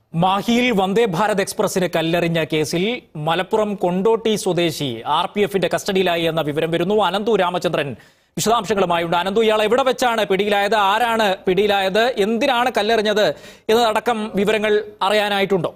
മാഹിയിൽ വന്ദേ ഭാരത് എക്സ്പ്രസിന് കല്ലെറിഞ്ഞ കേസിൽ മലപ്പുറം കൊണ്ടോട്ടി സ്വദേശി R P എഫിന്റെ കസ്റ്റഡിയിലായി എന്ന വിവരം വരുന്നു അനന്തു രാമചന്ദ്രൻ വിശദാംശങ്ങളുമായുണ്ട് അനന്തു ഇയാൾ എവിടെ വെച്ചാണ് പിടിയിലായത് ആരാണ് പിടിയിലായത് എന്തിനാണ് കല്ലെറിഞ്ഞത് എന്നതടക്കം വിവരങ്ങൾ അറിയാനായിട്ടുണ്ടോ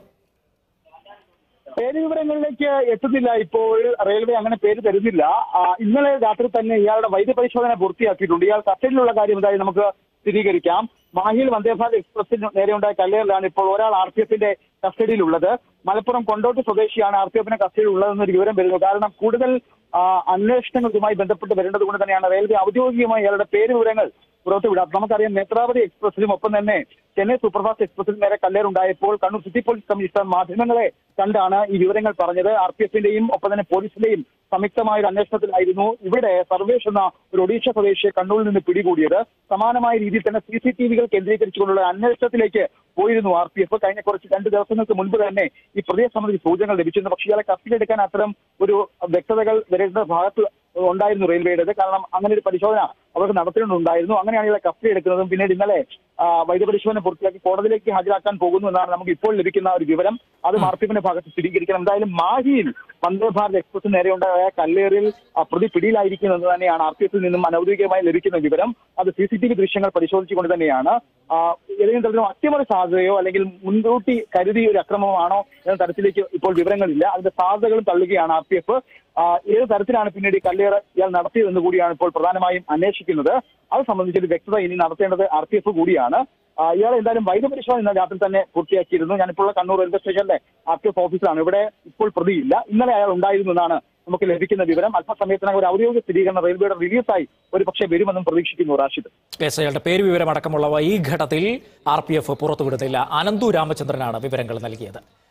പേര് വിവരങ്ങളിലേക്ക് എത്തുന്നില്ല ഇപ്പോൾ റെയിൽവേ അങ്ങനെ പേര് തരുന്നില്ല ആ, ഇന്നലെ രാത്രി തന്നെ ഇയാളുടെ വൈദ്യപരിശോധന പൂർത്തിയാക്കിയിട്ടുണ്ട് ഇയാൾ കസ്റ്റഡിയിലുള്ള കാര്യം എന്തായി നമുക്ക് സ്ഥിരീകരിക്കാം മാഹിയിൽ വന്ദേഭാരത് എക്സ്പ്രസിന് നേരെയുണ്ടായ കല്ലേറിലാണ് ഇപ്പോൾ ഒരാൾ ആർ പി എഫിന്റെ കസ്റ്റഡിയിലുള്ളത് മലപ്പുറം കൊണ്ടോട്ടി സ്വദേശിയാണ് ആർ പി എഫിന്റെ കസ്റ്റഡിയിൽ ഉള്ളതെന്നൊരു വിവരം വരുന്നു കാരണം കൂടുതൽ ആ, അന്വേഷണങ്ങൾ ഇതുമായി ബന്ധപ്പെട്ട് വരേണ്ടത് കൊണ്ട് തന്നെയാണ് റെയിൽവേ ഔദ്യോഗികമായി ഇയാളുടെ പേര് വിവരങ്ങൾ പുറത്തുവിടാം നമുക്കറിയാം നേത്രാവതി എക്സ്പ്രസിലും ഒപ്പം തന്നെ ചെന്നൈ സൂപ്പർഫാസ്റ്റ് എക്സ്പ്രസിന് നേരെ കല്ലേറുണ്ടായപ്പോൾ കണ്ണൂർ സിറ്റി പോലീസ് കമ്മീഷണർ മാധ്യമങ്ങളെ കണ്ടാണ് ഈ വിവരങ്ങൾ പറഞ്ഞത് ആർ പി എഫിന്റെയും ഒപ്പം തന്നെ പോലീസിന്റെയും സംയുക്തമായ ഒരു അന്വേഷണത്തിലായിരുന്നു ഇവിടെ സർവേഷ് എന്ന ഒരു ഒഡീഷ സ്വദേശിയെ കണ്ണൂരിൽ നിന്ന് പിടികൂടിയത് സമാനമായ രീതിയിൽ തന്നെ സി സി ടി വികൾ കേന്ദ്രീകരിച്ചുകൊണ്ടുള്ള അന്വേഷണത്തിലേക്ക് പോയിരുന്നു ആർ പി എഫ് കഴിഞ്ഞ കുറച്ച് രണ്ട് ദിവസങ്ങൾക്ക് മുൻപ് തന്നെ ഈ പ്രതിയെ സംബന്ധിച്ച് സൂചനകൾ ലഭിച്ചിരുന്നു പക്ഷേ ഇയാളെ കസ്റ്റഡിയെടുക്കാൻ അത്തരം ഒരു വ്യക്തതകൾ വരേണ്ട ഭാഗത്ത് ഉണ്ടായിരുന്നു റെയിൽവേയുടേത് കാരണം അങ്ങനെ ഒരു പരിശോധന അവർക്ക് നടത്തേണ്ടതുണ്ടായിരുന്നു അങ്ങനെയാണ് ഇയാളെ കസ്റ്റഡി എടുക്കുന്നതും പിന്നീട് ഇന്നലെ ആ, വൈദ്യപരിശോധന പൂർത്തിയാക്കി കോടതിയിലേക്ക് ഹാജരാക്കാൻ പോകുന്നു എന്നാണ് നമുക്ക് ഇപ്പോൾ ലഭിക്കുന്ന ഒരു വിവരം അത് മാർപ്പിന്റെ ഭാഗത്ത് സ്ഥിരീകരിക്കണം എന്തായാലും മാഹിയിൽ വന്ദേ ഭാരത് എക്സ്പ്രസിന് നേരെയുണ്ടായ കല്ലേറിൽ ആ, പ്രതി പിടിയിലായിരിക്കുന്നു എന്ന് തന്നെയാണ് ആർ പി എഫിൽ നിന്നും അനൌദ്യോഗികമായി ലഭിക്കുന്ന വിവരം അത് സി സി ടി വി ദൃശ്യങ്ങൾ പരിശോധിച്ചുകൊണ്ട് തന്നെയാണ് ആ, ഏതെങ്കിലും തരത്തിലും അട്ടിമറി സാധ്യതയോ അല്ലെങ്കിൽ മുൻകൂട്ടി കരുതിയ ഒരു അക്രമമാണോ എന്ന തരത്തിലേക്ക് ഇപ്പോൾ വിവരങ്ങളില്ല അതിന്റെ സാധ്യതകളും തള്ളുകയാണ് ആർ പി എഫ് ഏത് തരത്തിലാണ് പിന്നീട് ഈ കല്ലേറ് ഇയാൾ നടത്തിയതെന്ന് കൂടിയാണ് ഇപ്പോൾ പ്രധാനമായും അന്വേഷിക്കുന്നത് അത് സംബന്ധിച്ചൊരു വ്യക്തത ഇനി നടത്തേണ്ടത് ആർ പി എഫ് കൂടിയാണ് ആ, ഇയാൾ എന്തായാലും വൈദ്യപരിശോധന ഇന്നലെ രാത്രി തന്നെ പൂർത്തിയാക്കിയിരുന്നു ഞാനിപ്പോൾ ഉള്ള കണ്ണൂർ റെയിൽവേ സ്റ്റേഷനിലെ ആർ പി എഫ് ഓഫീസിലാണ് ഇവിടെ ഇപ്പോൾ പ്രതിയില്ല ഇന്നലെ അയാൾ ഉണ്ടായിരുന്നു എന്നാണ് നമുക്ക് ലഭിക്കുന്ന വിവരം അല്പസമയത്തിനകം ഒരു ഔദ്യോഗിക സ്ഥിരീകരണം റെയിൽവേയുടെ റിലീസായി ഒരു പക്ഷേ വരുമെന്നും പ്രതീക്ഷിക്കുന്നു റാഷിദ് എസ് അയാളുടെ പേര് വിവരം അടക്കമുള്ളവ ഈ ഘട്ടത്തിൽ ആർ പി എഫ് പുറത്തുവിടുന്നില്ല അനന്തു രാമചന്ദ്രനാണ് വിവരങ്ങൾ നൽകിയത്